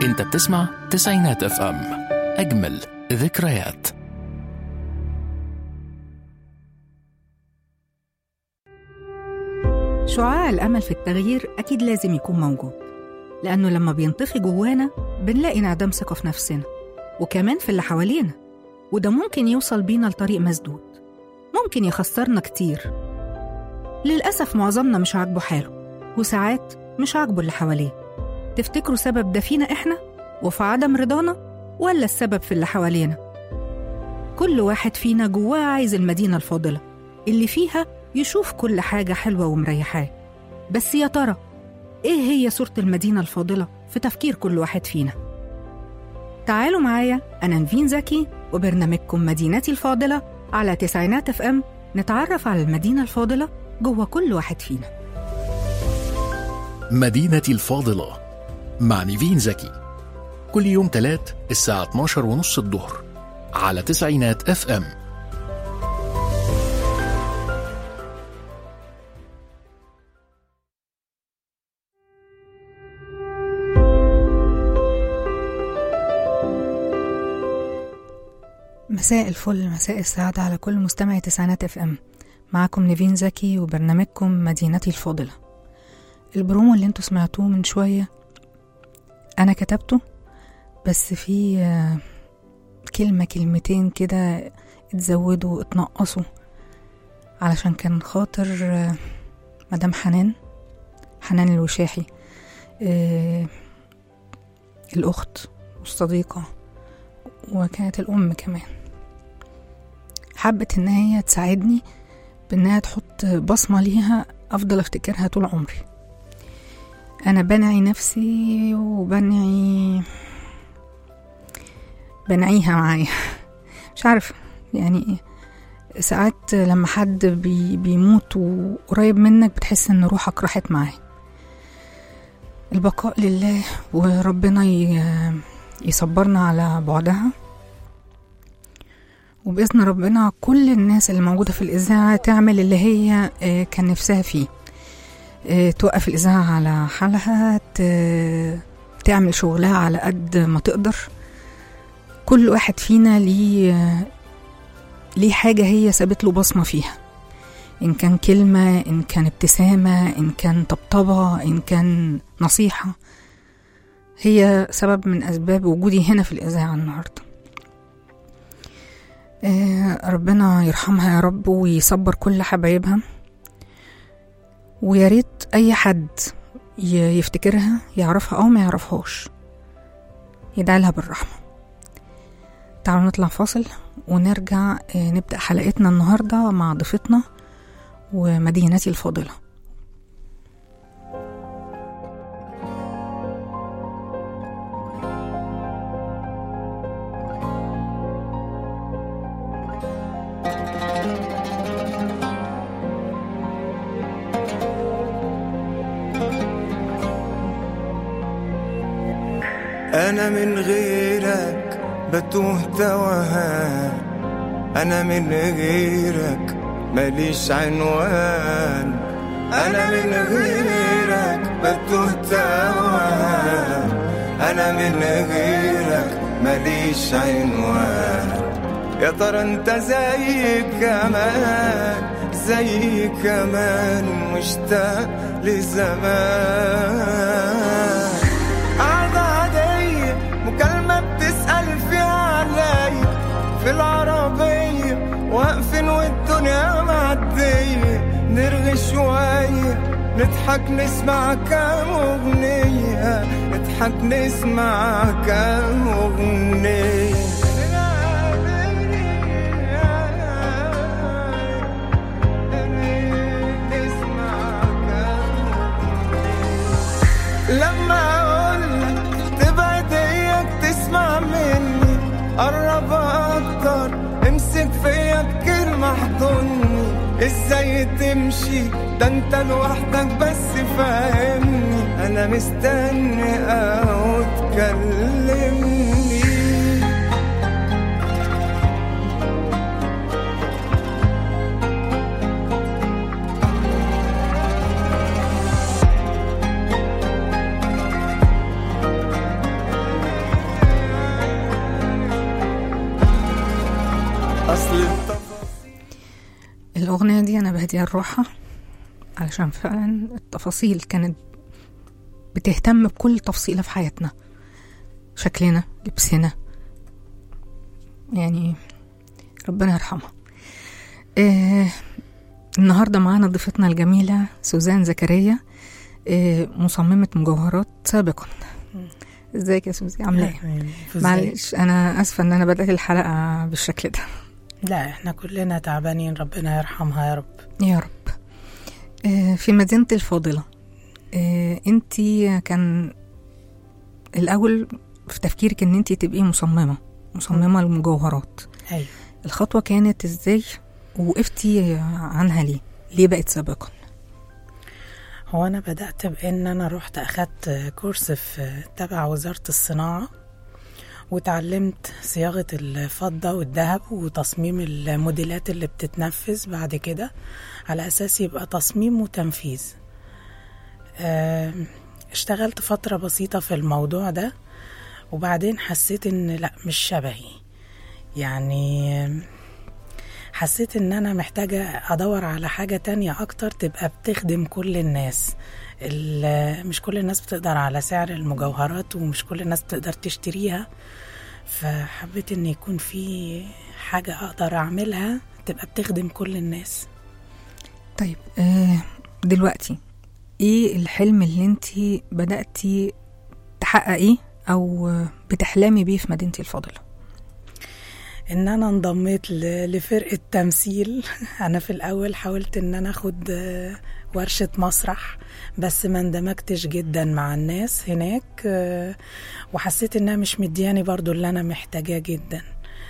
انت بتسمع تسعينات اف ام اجمل ذكريات شعاع الأمل في التغيير أكيد لازم يكون موجود لأنه لما بينطفي جوانا بنلاقي انعدام ثقة في نفسنا وكمان في اللي حوالينا وده ممكن يوصل بينا لطريق مسدود ممكن يخسرنا كتير للأسف معظمنا مش عاجبه حاله وساعات مش عاجبه اللي حواليه تفتكروا سبب ده فينا إحنا وفي عدم رضانا ولا السبب في اللي حوالينا كل واحد فينا جواه عايز المدينة الفاضلة اللي فيها يشوف كل حاجة حلوة ومريحاه بس يا ترى إيه هي صورة المدينة الفاضلة في تفكير كل واحد فينا تعالوا معايا أنا نفين زكي وبرنامجكم مدينتي الفاضلة على تسعينات اف ام نتعرف على المدينة الفاضلة جوه كل واحد فينا مدينتي الفاضلة مع نيفين زكي كل يوم تلات الساعة 12 ونص الظهر على تسعينات اف ام مساء الفل مساء السعادة على كل مستمع تسعينات اف ام معاكم نيفين زكي وبرنامجكم مدينتي الفاضلة البرومو اللي انتوا سمعتوه من شوية أنا كتبته بس في آه، كلمة كلمتين كده اتزودوا اتنقصوا علشان كان خاطر آه، مدام حنان حنان الوشاحي آه، الأخت والصديقة وكانت الأم كمان حبت إن هي تساعدني بإنها تحط بصمة ليها أفضل أفتكرها طول عمري أنا بنعي نفسي وبنعي بنعيها معايا مش عارفة يعني ساعات لما حد بي بيموت وقريب منك بتحس إن روحك راحت معاه البقاء لله وربنا ي- يصبرنا على بعدها وبإذن ربنا كل الناس اللي موجودة في الإذاعة تعمل اللي هي آه، كان نفسها فيه آه، توقف الإذاعة على حالها ت- تعمل شغلها على قد ما تقدر كل واحد فينا ليه آه، ليه حاجة هي سابت له بصمة فيها إن كان كلمة إن كان ابتسامة إن كان طبطبة إن كان نصيحة هي سبب من أسباب وجودي هنا في الإذاعة النهاردة آه، ربنا يرحمها يا رب ويصبر كل حبايبها ويا ريت أي حد ي- يفتكرها يعرفها أو ما يعرفهاش يدعي لها بالرحمة تعالوا نطلع فاصل ونرجع آه، نبدأ حلقتنا النهاردة مع ضيفتنا ومدينتي الفاضلة أنا من غيرك بتوه توهان أنا من غيرك ماليش عنوان أنا من غيرك بتوه توهان أنا من غيرك ماليش عنوان يا ترى انت زي كمان زي كمان مشتاق لزمان قعدة عادية مكالمة بتسأل فيها عليا في العربية واقفين والدنيا معدية نرغي شوية نضحك نسمع كام أغنية نضحك نسمع كام أغنية نسمع كام لما اقولك تبعد اياك تسمع مني قرب اكتر امسك فيا بكلمة احضني ازاي تمشي ده انت لوحدك بس فاهمني انا مستني او تكلمني الأغنية دي أنا بهديها لروحها علشان فعلا التفاصيل كانت بتهتم بكل تفصيلة في حياتنا شكلنا لبسنا يعني ربنا يرحمها آه النهاردة معانا ضيفتنا الجميلة سوزان زكريا آه مصممة مجوهرات سابقا ازيك يا سوزي عاملة ايه؟ معلش انا اسفة ان انا بدأت الحلقة بالشكل ده لا احنا كلنا تعبانين ربنا يرحمها يا رب يا رب آه، في مدينة الفاضلة آه، انتي كان الأول في تفكيرك ان انتي تبقي مصممة مصممة المجوهرات ايوه الخطوة كانت ازاي وقفتي عنها ليه ليه بقت سابقا هو انا بدأت بان انا رحت اخدت كورس في تبع وزارة الصناعة وتعلمت صياغة الفضة والذهب وتصميم الموديلات اللي بتتنفذ بعد كده على أساس يبقى تصميم وتنفيذ آم، اشتغلت فترة بسيطة في الموضوع ده وبعدين حسيت ان لا مش شبهي يعني آم، حسيت ان انا محتاجة ادور على حاجة تانية اكتر تبقى بتخدم كل الناس ال- مش كل الناس بتقدر على سعر المجوهرات ومش كل الناس بتقدر تشتريها فحبيت ان يكون في حاجة اقدر اعملها تبقى بتخدم كل الناس طيب آه، دلوقتي ايه الحلم اللي انتي بدأتي تحققيه او آه، بتحلمي بيه في مدينة الفاضلة ان انا انضميت ل- لفرقة تمثيل انا في الاول حاولت ان انا اخد آه، ورشة مسرح بس ما اندمجتش جدا مع الناس هناك آه، وحسيت انها مش مدياني برضو اللي انا محتاجاه جدا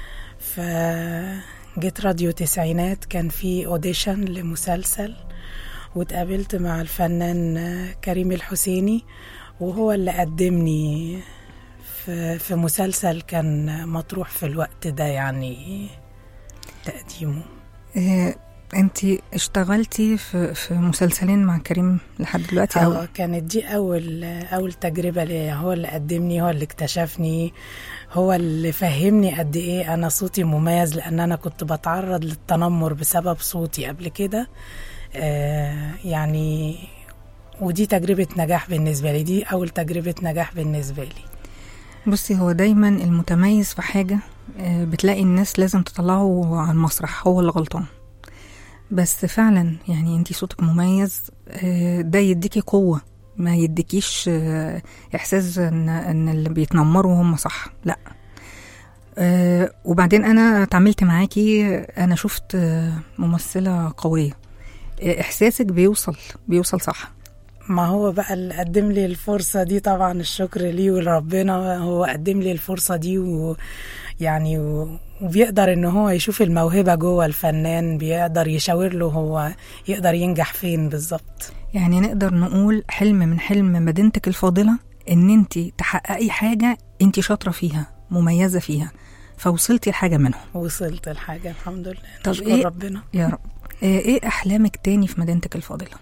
فجيت راديو تسعينات كان في اوديشن لمسلسل واتقابلت مع الفنان آه، كريم الحسيني وهو اللي قدمني في في مسلسل كان مطروح في الوقت ده يعني تقديمه آه، انتي اشتغلتي في, في مسلسلين مع كريم لحد دلوقتي اه او كانت دي اول اول تجربه ليا هو اللي قدمني هو اللي اكتشفني هو اللي فهمني قد ايه انا صوتي مميز لان انا كنت بتعرض للتنمر بسبب صوتي قبل كده آه يعني ودي تجربه نجاح بالنسبه لي دي اول تجربه نجاح بالنسبه لي بصي هو دايما المتميز في حاجة آه، بتلاقي الناس لازم تطلعه على المسرح هو اللي غلطان بس فعلا يعني انتي صوتك مميز آه، ده يديكي قوة ما يديكيش آه، احساس ان ان اللي بيتنمروا هم صح لا آه، وبعدين انا اتعاملت معاكي انا شفت آه، ممثلة قوية آه، احساسك بيوصل بيوصل صح ما هو بقى اللي قدم لي الفرصة دي طبعا الشكر ليه ولربنا هو قدم لي الفرصة دي ويعني و... وبيقدر ان هو يشوف الموهبة جوه الفنان بيقدر يشاور له هو يقدر ينجح فين بالظبط يعني نقدر نقول حلم من حلم مدينتك الفاضلة ان انت تحققي حاجة انت شاطرة فيها مميزة فيها فوصلتي لحاجة منهم وصلت الحاجة الحمد لله طب نشكر إيه؟ ربنا يا رب آه، ايه احلامك تاني في مدينتك الفاضلة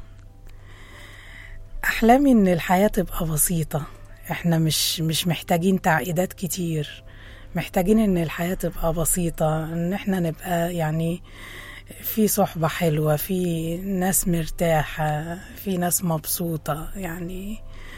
أحلامي إن الحياة تبقى بسيطة إحنا مش مش محتاجين تعقيدات كتير محتاجين إن الحياة تبقى بسيطة إن إحنا نبقى يعني في صحبة حلوة في ناس مرتاحة في ناس مبسوطة يعني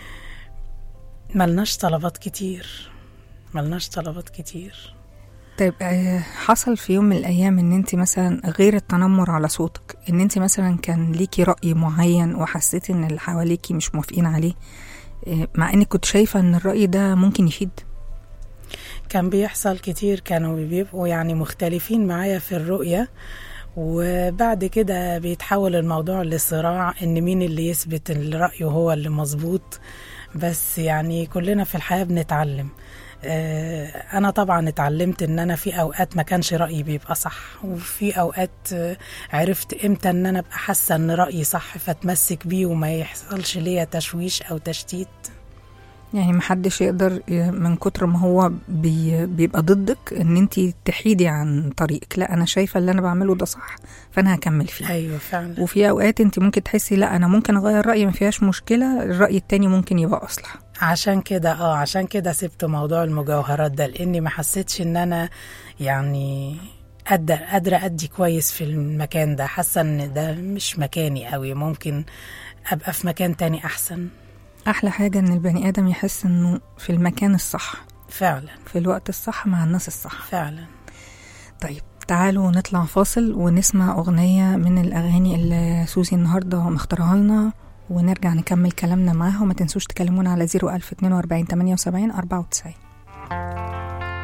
ملناش طلبات كتير ملناش طلبات كتير طيب آه، حصل في يوم من الايام ان انت مثلا غير التنمر على صوتك ان انت مثلا كان ليكي رأي معين وحسيتي ان اللي حواليكي مش موافقين عليه آه، مع انك كنت شايفة ان الرأي ده ممكن يفيد كان بيحصل كتير كانوا بيبقوا يعني مختلفين معايا في الرؤية وبعد كده بيتحول الموضوع لصراع ان مين اللي يثبت ان رأيه هو اللي مظبوط بس يعني كلنا في الحياة بنتعلم آه، انا طبعا اتعلمت ان انا في اوقات ما كانش رايي بيبقى صح وفي اوقات آه، عرفت امتى ان انا ابقى حاسه ان رايي صح فاتمسك بيه وما يحصلش ليا تشويش او تشتيت يعني محدش يقدر ي- من كتر ما هو بي بيبقى ضدك ان انت تحيدي عن طريقك لا انا شايفه اللي انا بعمله ده صح فانا هكمل فيه ايوه فعلا وفي اوقات انت ممكن تحسي لا انا ممكن اغير رايي ما فيهاش مشكله الراي التاني ممكن يبقى اصلح عشان كده اه عشان كده سبت موضوع المجوهرات ده لاني ما حسيتش ان انا يعني قادرة قادرة أدي كويس في المكان ده حاسة إن ده مش مكاني قوي ممكن أبقى في مكان تاني أحسن احلى حاجه ان البني ادم يحس انه في المكان الصح فعلا في الوقت الصح مع الناس الصح فعلا طيب تعالوا نطلع فاصل ونسمع أغنية من الأغاني اللي سوزي النهاردة مختارها لنا ونرجع نكمل كلامنا معاها وما تنسوش تكلمونا على 01042 78 94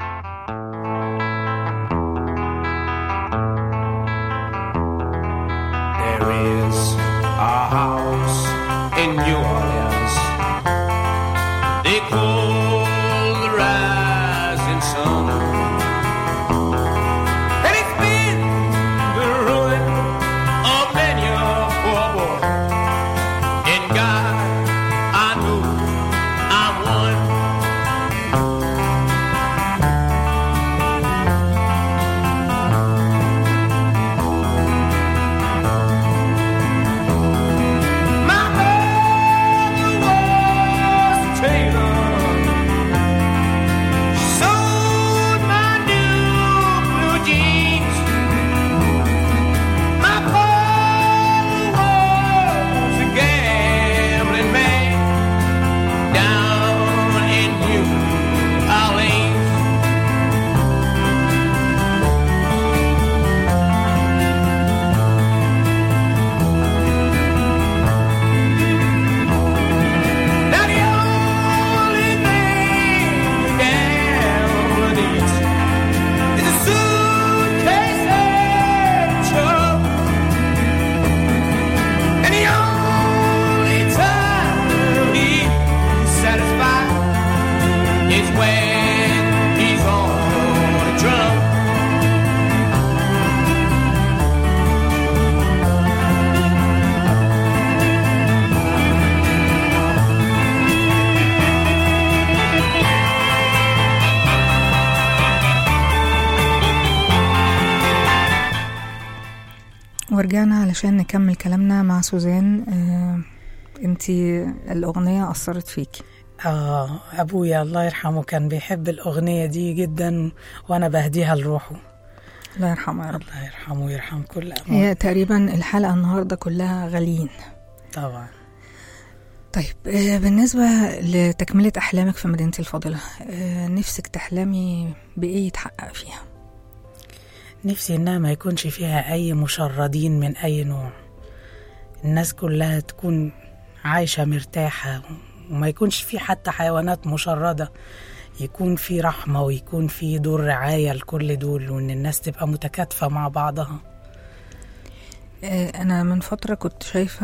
There is a house in New Orleans. They call the rising sun. And it's been the ruin of many a poor boy. In God, I know I'm one. My mother was a tailor. She sewed my new blue jeans. My father was a gambling man down in New Orleans. Now the only thing a gambler needs is a suitcase and a truck. And the only time he's satisfied is when he's on a drum. ورجعنا علشان نكمل كلامنا مع سوزان آه انتي الأغنية أثرت فيكي آه أبويا الله يرحمه كان بيحب الأغنية دي جدا وأنا بهديها لروحه الله يرحمه يا رب الله يرحمه ويرحم كل أموات هي تقريبا الحلقة النهاردة كلها غاليين طبعا طيب آه، بالنسبة لتكملة أحلامك في مدينتي الفاضلة آه، نفسك تحلمي بإيه يتحقق فيها نفسي إنها ما يكونش فيها أي مشردين من أي نوع الناس كلها تكون عايشة مرتاحة وما يكونش في حتى حيوانات مشردة يكون في رحمة ويكون في دور رعاية لكل دول وإن الناس تبقى متكاتفة مع بعضها آه، أنا من فترة كنت شايفة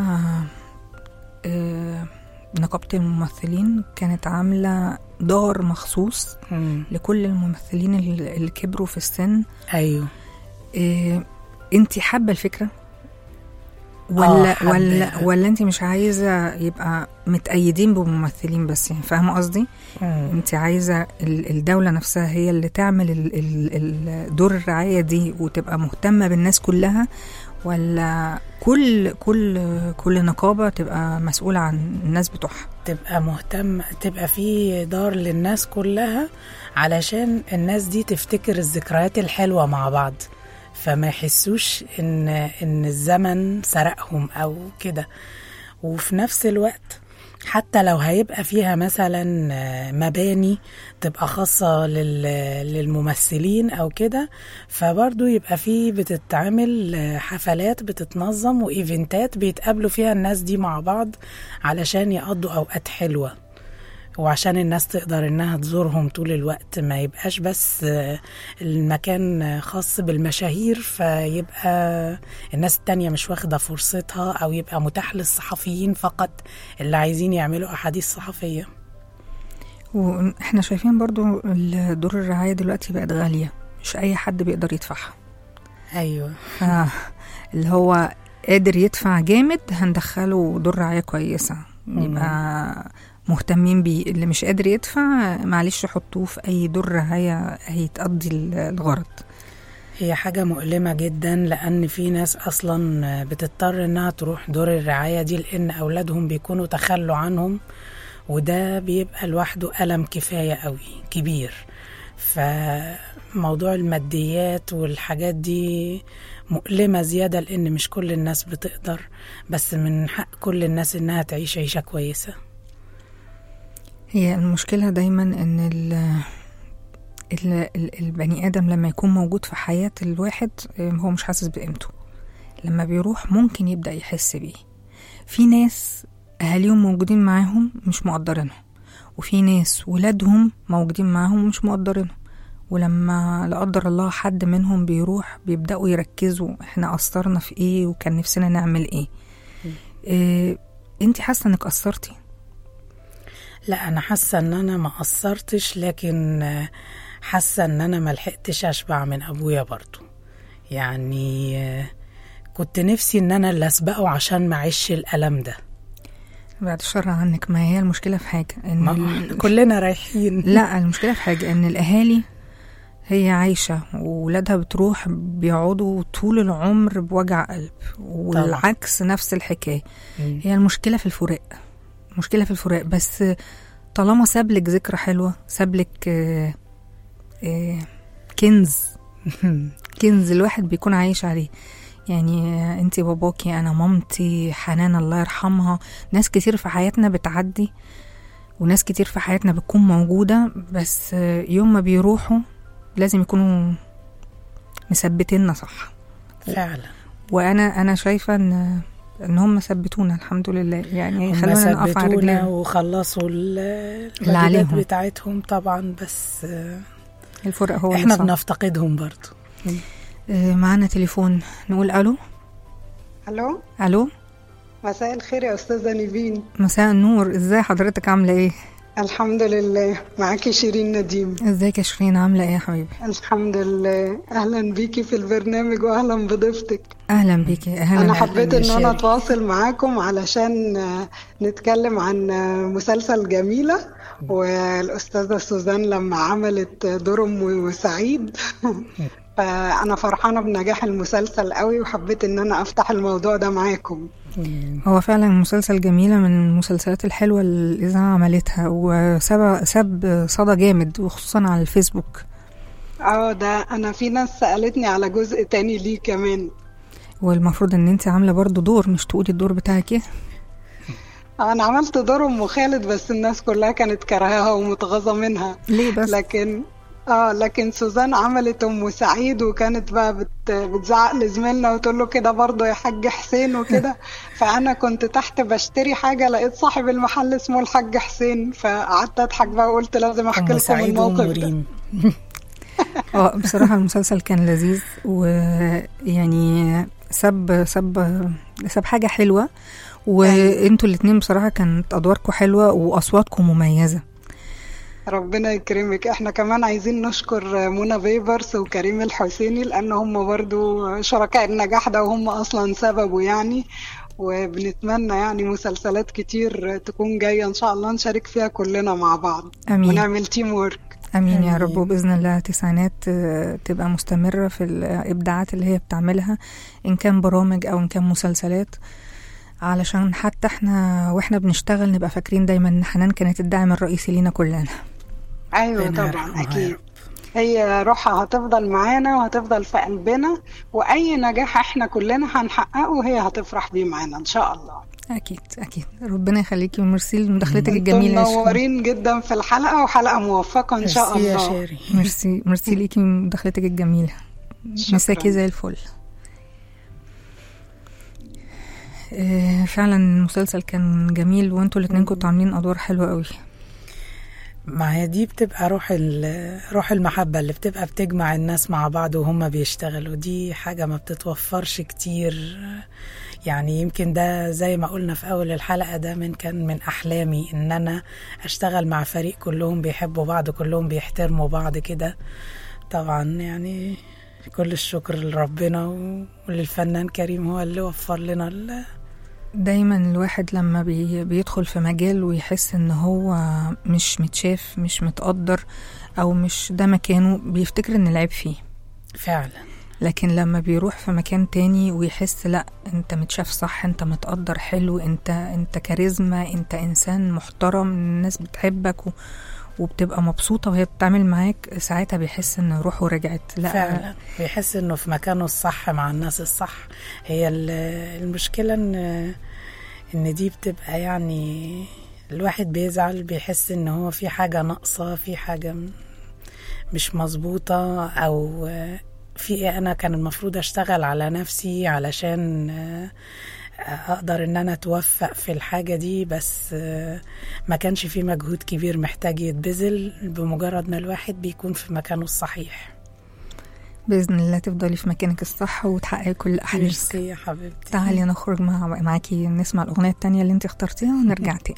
آه، نقابة الممثلين كانت عاملة دار مخصوص مم. لكل الممثلين اللي اللي كبروا في السن أيوه إيه انت حابه الفكره ولا حابة. ولا ولا انت مش عايزه يبقى متأيدين بممثلين بس يعني فاهمه قصدي مم. انت عايزه ال- الدوله نفسها هي اللي تعمل ال- ال- ال- دور الرعايه دي وتبقى مهتمه بالناس كلها ولا كل كل كل نقابه تبقى مسؤوله عن الناس بتوعها تبقى مهتم تبقى في دار للناس كلها علشان الناس دي تفتكر الذكريات الحلوة مع بعض فما يحسوش ان ان الزمن سرقهم او كده وفي نفس الوقت حتى لو هيبقى فيها مثلا آه، مباني تبقى خاصة لل- للممثلين أو كده فبرضو يبقى فيه بتتعمل آه، حفلات بتتنظم وإيفنتات بيتقابلوا فيها الناس دي مع بعض علشان يقضوا أوقات حلوة وعشان الناس تقدر انها تزورهم طول الوقت ما يبقاش بس آه، المكان آه، خاص بالمشاهير فيبقى الناس التانية مش واخدة فرصتها او يبقى متاح للصحفيين فقط اللي عايزين يعملوا احاديث صحفية واحنا شايفين برضو ال- دور الرعايه دلوقتي بقت غاليه مش اي حد بيقدر يدفعها ايوه آه، اللي هو قادر يدفع جامد هندخله دور رعاية كويسة يبقى مهتمين بيه اللي مش قادر يدفع معلش حطوه في أي دور رعاية هيتقضي ال- الغرض هي حاجة مؤلمة جدا لأن في ناس أصلا بتضطر إنها تروح دور الرعاية دي لأن أولادهم بيكونوا تخلوا عنهم وده بيبقى لوحده ألم كفاية قوي كبير فموضوع الماديات والحاجات دي مؤلمة زيادة لأن مش كل الناس بتقدر بس من حق كل الناس إنها تعيش عيشة كويسة هي المشكلة دايما ان ال ال ال البني آدم لما يكون موجود في حياة الواحد آه، هو مش حاسس بقيمته لما بيروح ممكن يبدأ يحس بيه في ناس أهاليهم موجودين معاهم مش مقدرينهم وفي ناس ولادهم موجودين معاهم مش مقدرينهم ولما لا قدر الله حد منهم بيروح بيبدأوا يركزوا احنا قصرنا في ايه وكان نفسنا نعمل ايه, إيه انت حاسة انك قصرتي لا أنا حاسة إن أنا ما قصرتش لكن آه، حاسة إن أنا ما لحقتش أشبع من أبويا برضو يعني آه، كنت نفسي إن أنا اللي أسبقه عشان ما أعيش الألم ده بعد الشر عنك ما هي المشكلة في حاجة ان ما ال- كلنا رايحين لا المشكلة في حاجة ان الاهالي هي عايشة وولادها بتروح بيقعدوا طول العمر بوجع قلب والعكس نفس الحكاية مم. هي المشكلة في الفراق المشكلة في الفراق بس طالما سابلك ذكرى حلوة سابلك آه، آه، كنز كنز الواحد بيكون عايش عليه يعني آه، انتي باباكي انا مامتي حنان الله يرحمها ناس كتير في حياتنا بتعدي وناس كتير في حياتنا بتكون موجودة بس آه، يوم ما بيروحوا لازم يكونوا مثبتيننا صح فعلا وانا انا شايفه ان ان هم ثبتونا الحمد لله يعني هم خلونا نقف على ثبتونا رجلينا وخلصوا ال- اللي عليهم. الواجبات بتاعتهم طبعا بس آه، الفرق هو اللي احنا صعب. بنفتقدهم برضو آه، معانا تليفون نقول الو الو الو مساء الخير يا استاذه نيفين مساء النور ازاي حضرتك عامله ايه الحمد لله معاكي شيرين نديم ازيك يا شيرين عامله ايه يا حبيبي الحمد لله اهلا بيكي في البرنامج واهلا بضيفتك اهلا بيكي اهلا انا بيكي. حبيت يا ان انا شيرين. اتواصل معاكم علشان آه، نتكلم عن آه، مسلسل جميله والاستاذه سوزان لما عملت دور ام سعيد فانا فرحانه بنجاح المسلسل قوي وحبيت ان انا افتح الموضوع ده معاكم هو فعلا مسلسل جميله من المسلسلات الحلوه اللي الاذاعه عملتها وساب ساب صدى جامد وخصوصا على الفيسبوك اه ده انا في ناس سالتني على جزء تاني ليه كمان والمفروض ان انت عامله برضو دور مش تقولي الدور بتاعك ايه انا عملت دور ام خالد بس الناس كلها كانت كرهاها ومتغاظه منها ليه بس لكن اه لكن سوزان عملت ام سعيد وكانت بقى بت بتزعق لزميلنا وتقول له كده برضه يا حاج حسين وكده فانا كنت تحت بشتري حاجه لقيت صاحب المحل اسمه الحاج حسين فقعدت اضحك بقى وقلت لازم احكي ام لكم سعيد الموقف ده ومريم اه بصراحة المسلسل كان لذيذ ويعني ساب ساب ساب حاجة حلوة وانتوا الاتنين بصراحة كانت أدواركم حلوة وأصواتكم مميزة ربنا يكرمك احنا كمان عايزين نشكر منى بيبرس وكريم الحسيني لان هم برضو شركاء النجاح ده وهم اصلا سببه يعني وبنتمنى يعني مسلسلات كتير تكون جاية ان شاء الله نشارك فيها كلنا مع بعض أمين ونعمل تيم وورك أمين يا آمين. رب وبإذن الله تسعينات آه، تبقى مستمرة في الإبداعات اللي هي بتعملها إن كان برامج أو إن كان مسلسلات علشان حتى احنا واحنا بنشتغل نبقى فاكرين دايما ان حنان كانت الداعم الرئيسي لينا كلنا ايوه ربنا طبعا يرحمها يا اكيد رب. هي روحها هتفضل معانا وهتفضل في قلبنا واي نجاح احنا كلنا هنحققه وهي هتفرح بيه معانا ان شاء الله اكيد اكيد ربنا يخليكي وميرسي لمداخلتك انتم الجميله يا شيرين. منورين جدا في الحلقة وحلقة موفقة ان شاء ميرسي يا الله شيري ميرسي ميرسي ليكي مداخلتك الجميله شكراً. مساكي زي الفل آه، فعلا المسلسل كان جميل وانتوا الاتنين كنتوا عاملين ادوار حلوه قوي ما هي دي بتبقى روح ال- روح المحبة اللي بتبقى بتجمع الناس مع بعض وهم بيشتغلوا دي حاجة ما بتتوفرش كتير يعني يمكن ده زي ما قلنا في أول الحلقة ده من كان من أحلامي إن أنا أشتغل مع فريق كلهم بيحبوا بعض كلهم بيحترموا بعض كده طبعا يعني كل الشكر لربنا وللفنان كريم هو اللي وفر لنا ال- دايما الواحد لما بي بيدخل في مجال ويحس ان هو مش متشاف مش متقدر او مش ده مكانه بيفتكر ان العيب فيه فعلا لكن لما بيروح في مكان تاني ويحس لا انت متشاف صح انت متقدر حلو انت انت كاريزما انت انسان محترم الناس بتحبك و... وبتبقى مبسوطة وهي بتتعامل معاك ساعتها بيحس ان روحه رجعت لا فعلا بيحس انه في مكانه الصح مع الناس الصح هي ال- المشكلة ان ان دي بتبقى يعني الواحد بيزعل بيحس ان هو في حاجة ناقصة في حاجة م- مش مظبوطة او في إيه انا كان المفروض اشتغل على نفسي علشان اقدر ان انا اتوفق في الحاجة دي بس ما كانش في مجهود كبير محتاج يتبذل بمجرد ما الواحد بيكون في مكانه الصحيح بإذن الله تفضلي في مكانك الصح وتحققي كل أحلامك ميرسي يا حبيبتي تعالي نخرج مع معاكي نسمع الأغنية التانية اللي انت اخترتيها ونرجع تاني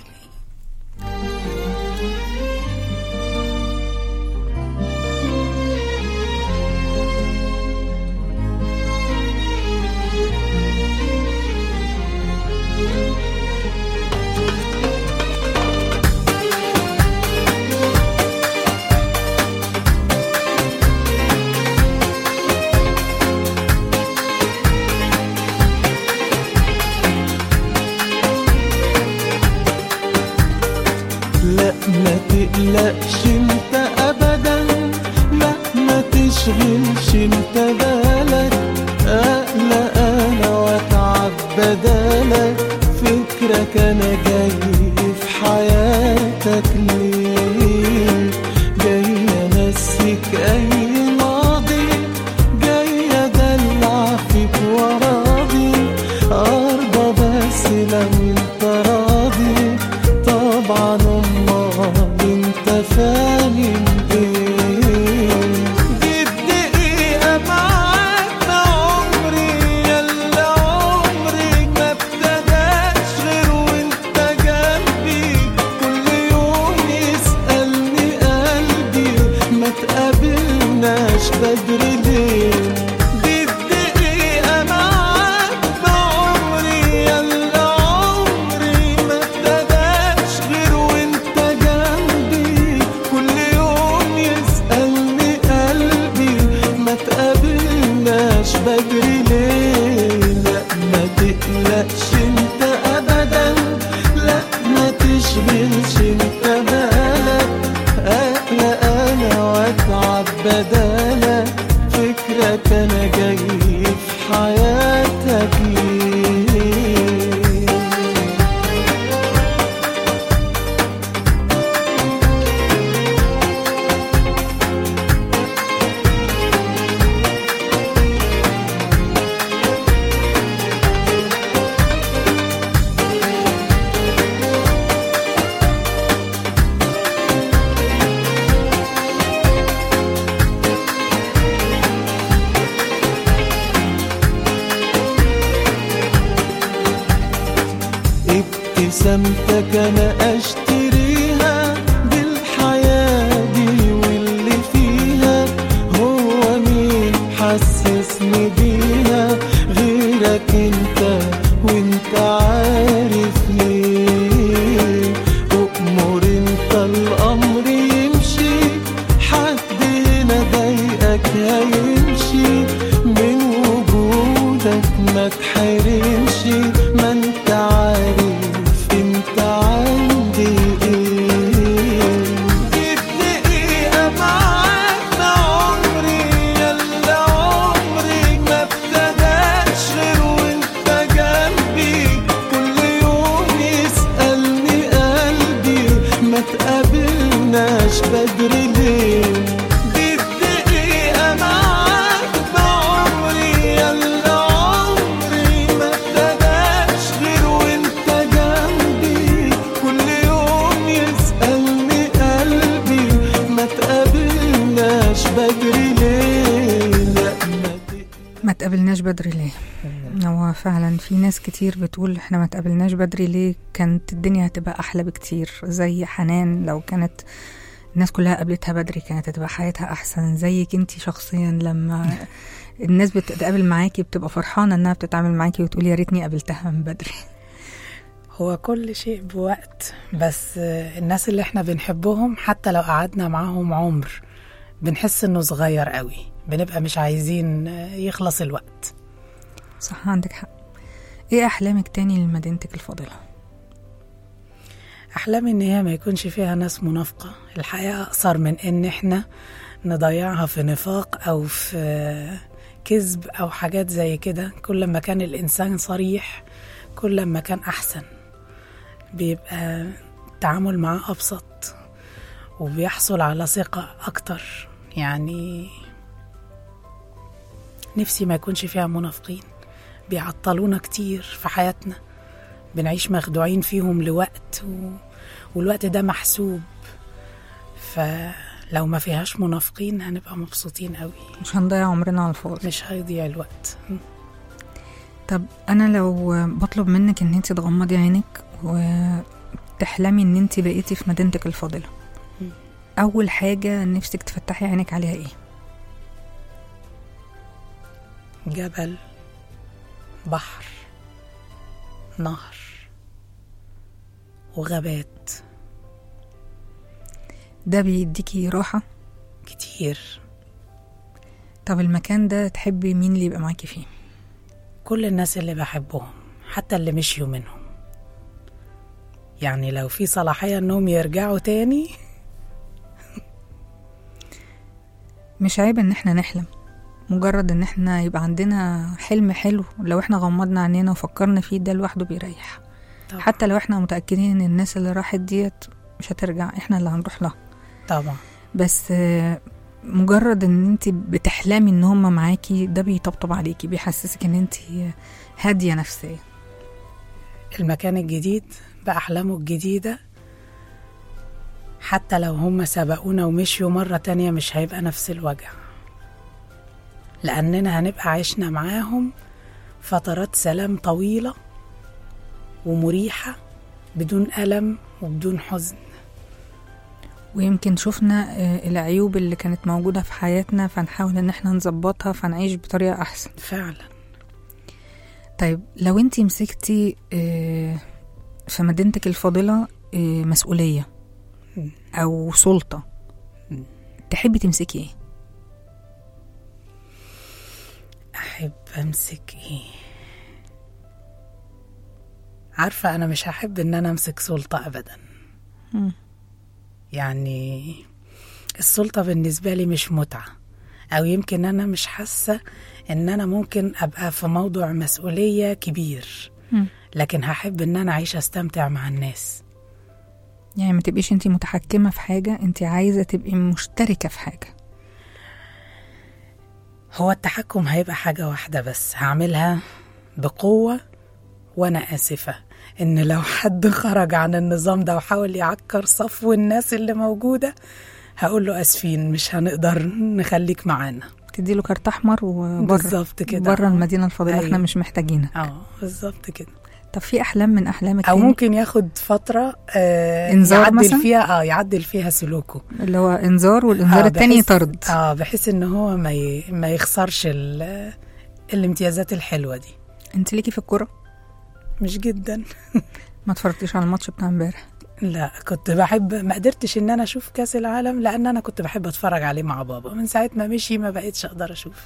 لا ما تقلقش انت ابدا لا ما تشغلش انت بالك اقلق انا واتعب بدالك فكرك انا جاي في حياتك ليه جاي امسك اي ماضي جاي ادلع فيك وراضي ارضى بس لو انت راضي طبعا امال انت فاهم ايه دي الدقيقة معاك عمري يلا عمري ما ابتداش غير وانت جنبي كل يوم يسألني قلبي ما تقابلناش بدري ليه دي الدقيقة معاك بعمري يلا عمري ما ابتداش غير وانت جنبي كل يوم يسألني قلبي ما تقابلناش بدري ليه لا ما تقلقش انت ابدا لا ما تشغلش انت بالك اقلق انا واتعب بدالك فكرك انا جاي في حياتك ليه ابتسامتك انا اشتريها بالحياة دي واللي فيها هو مين حسسني بيها غيرك انت وانت عارف ليه أؤمر انت الامر يمشي حد هنا ضايقك هيمشي من وجودك ما تحرمش ما انت عارف انت عندي ايه دي الدقيقة معاك عمري يلا عمري ما ابتداش غير وانت جنبي كل يوم يسألني قلبي ما تقابلناش بدري ليه دي الدقيقة معاك بعمري يلا عمري ما ابتداش غير وانت جنبي كل يوم يسألني قلبي ما تقابلناش بدري ليه لا ما تقلقش ما تقابلناش بدري ليه هو فعلا في ناس كتير بتقول احنا ما تقابلناش بدري ليه كانت الدنيا هتبقى احلى بكتير زي حنان لو كانت الناس كلها قابلتها بدري كانت هتبقى حياتها احسن زيك انتي شخصيا لما الناس بتتقابل معاكي بتبقى فرحانه انها بتتعامل معاكي وتقول يا ريتني قابلتها من بدري هو كل شيء بوقت بس آه، الناس اللي احنا بنحبهم حتى لو قعدنا معاهم عمر بنحس انه صغير قوي بنبقى مش عايزين آه، يخلص الوقت صح عندك حق ايه احلامك تاني لمدينتك الفاضله أحلامي إن هي ما يكونش فيها ناس منافقة الحياة أقصر من إن إحنا نضيعها في نفاق أو في كذب أو حاجات زي كده كل ما كان الإنسان صريح كل ما كان أحسن بيبقى التعامل معاه أبسط وبيحصل على ثقة أكتر يعني نفسي ما يكونش فيها منافقين بيعطلونا كتير في حياتنا بنعيش مخدوعين فيهم لوقت و... والوقت ده محسوب فلو ما فيهاش منافقين هنبقى مبسوطين قوي مش هنضيع عمرنا على الفاضي مش هيضيع الوقت طب انا لو بطلب منك ان انت تغمضي عينك وتحلمي ان انت بقيتي في مدينتك الفاضله مم. اول حاجه نفسك تفتحي عينك عليها ايه جبل بحر نهر وغابات ده بيديكي راحه كتير طب المكان ده تحبي مين اللي يبقى معاكي فيه كل الناس اللي بحبهم حتى اللي مشيوا منهم يعني لو في صلاحية انهم يرجعوا تاني مش عيب ان احنا نحلم مجرد ان احنا يبقى عندنا حلم حلو لو احنا غمضنا عينينا وفكرنا فيه ده لوحده بيريح طبعا. حتى لو احنا متأكدين ان الناس اللي راحت ديت مش هترجع احنا اللي هنروح لها طبعا بس آه، مجرد ان انت بتحلمي ان هم معاكي ده بيطبطب عليكي بيحسسك ان انت هادية نفسيا المكان الجديد بأحلامه الجديدة حتى لو هم سبقونا ومشيوا مرة تانية مش هيبقى نفس الوجع لأننا هنبقى عشنا معاهم فترات سلام طويلة ومريحة بدون ألم وبدون حزن ويمكن شفنا آه، العيوب اللي كانت موجودة في حياتنا فنحاول ان احنا نظبطها فنعيش بطريقة احسن فعلا طيب لو انت مسكتي آه، في مدينتك الفاضلة آه، مسؤولية مم. او سلطة مم. تحبي تمسكي ايه أحب أمسك إيه عارفة أنا مش هحب إن أنا أمسك سلطة أبدا مم. يعني السلطة بالنسبة لي مش متعة أو يمكن أنا مش حاسة إن أنا ممكن أبقى في موضوع مسؤولية كبير مم. لكن هحب إن أنا أعيش أستمتع مع الناس يعني ما تبقيش انت متحكمة في حاجة انت عايزة تبقي مشتركة في حاجة هو التحكم هيبقى حاجة واحدة بس هعملها بقوة وأنا آسفة إن لو حد خرج عن النظام ده وحاول يعكر صفو الناس اللي موجودة هقول له آسفين مش هنقدر نخليك معانا تديله كارت احمر وبره بالظبط كده بره المدينة الفاضلة أيوة. احنا مش محتاجينك اه بالظبط كده طب في احلام من احلامك او تاني؟ ممكن ياخد فتره آه إنذار يعدل مثلاً؟ فيها اه يعدل فيها سلوكه اللي هو انذار والانذار آه، التاني بحيث- طرد اه بحيث ان هو ما ي... ما يخسرش ال... الامتيازات الحلوه دي انت ليكي في الكوره مش جدا ما اتفرجتيش على الماتش بتاع امبارح لا كنت بحب ما قدرتش ان انا اشوف كاس العالم لان انا كنت بحب اتفرج عليه مع بابا من ساعه ما مشي ما بقتش اقدر اشوف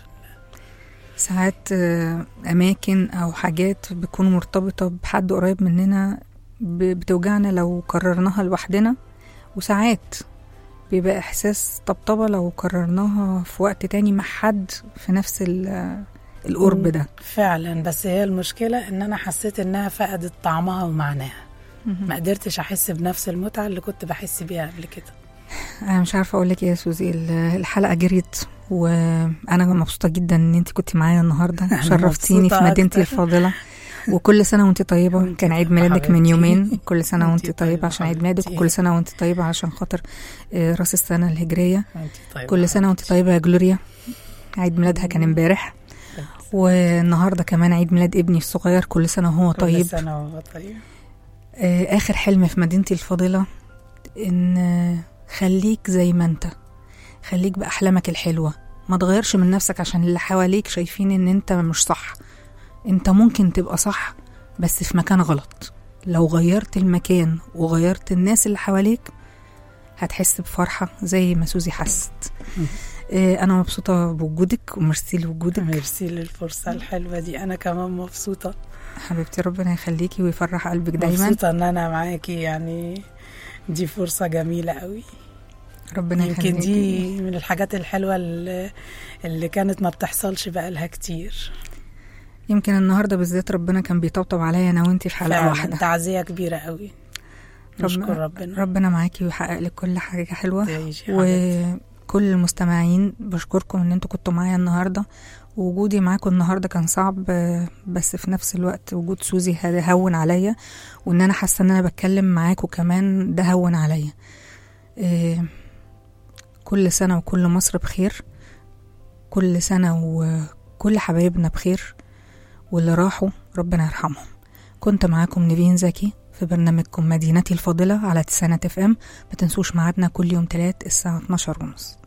ساعات آه، اماكن او حاجات بتكون مرتبطه بحد قريب مننا ب- بتوجعنا لو قررناها لوحدنا وساعات بيبقى احساس طبطبه لو قررناها في وقت تاني مع حد في نفس ال- القرب ده فعلا بس هي المشكله ان انا حسيت انها فقدت طعمها ومعناها ما قدرتش احس بنفس المتعه اللي كنت بحس بيها قبل كده انا مش عارفه اقول لك ايه يا سوزي ال- الحلقه جريت وانا مبسوطه جدا ان انت كنت معايا النهارده أنا شرفتيني في مبسوطة مدينتي أكتر. الفاضله وكل سنه وانت طيبه وأنت كان عيد طيبة ميلادك من حبيبتي. يومين كل سنه وأنت وانت طيبه طيبة عشان عيد ميلادك حبيبتي. وكل سنه وانت طيبه عشان خاطر آه، راس السنه الهجريه وأنت طيبة كل سنه وانت طيبه يا جلوريا عيد ميلادها كان امبارح والنهارده كمان عيد ميلاد ابني الصغير كل سنه وهو كل طيب سنه وهو طيب آه، آخر حلم في مدينتي الفاضلة إن آه، خليك زي ما أنت خليك بأحلامك الحلوة ما تغيرش من نفسك عشان اللي حواليك شايفين إن أنت مش صح أنت ممكن تبقى صح بس في مكان غلط لو غيرت المكان وغيرت الناس اللي حواليك هتحس بفرحة زي ما سوزي حست آه، أنا مبسوطة بوجودك وميرسي لوجودك ميرسي للفرصه الحلوه دي انا كمان مبسوطه حبيبتي ربنا يخليكي ويفرح قلبك دايما مبسوطه ان انا معاكي يعني دي فرصة جميلة قوي ربنا يمكن يخليكي دي من الحاجات الحلوة اللي, اللي كانت ما بتحصلش بقالها كتير يمكن النهارده بالذات ربنا كان بيطبطب عليا انا وانتي في حلقه فعلا واحده تعزية كبيرة قوي نشكر ربنا ربنا معاكي ويحقق لك كل حاجه حلوه تعيشي يا حبيبتي. وكل المستمعين بشكركم ان انتوا كنتوا معايا النهارده ووجودي معاكم النهارده كان صعب آه، بس في نفس الوقت وجود سوزي هذا هون عليا وان انا حاسه ان انا بتكلم معاكم كمان ده هون عليا آه، كل سنه وكل مصر بخير كل سنه وكل حبايبنا بخير واللي راحوا ربنا يرحمهم كنت معاكم نيفين زكي في برنامجكم مدينتي الفاضلة على تسعينات اف ام ما تنسوش ميعادنا كل يوم تلات الساعة 12 ونص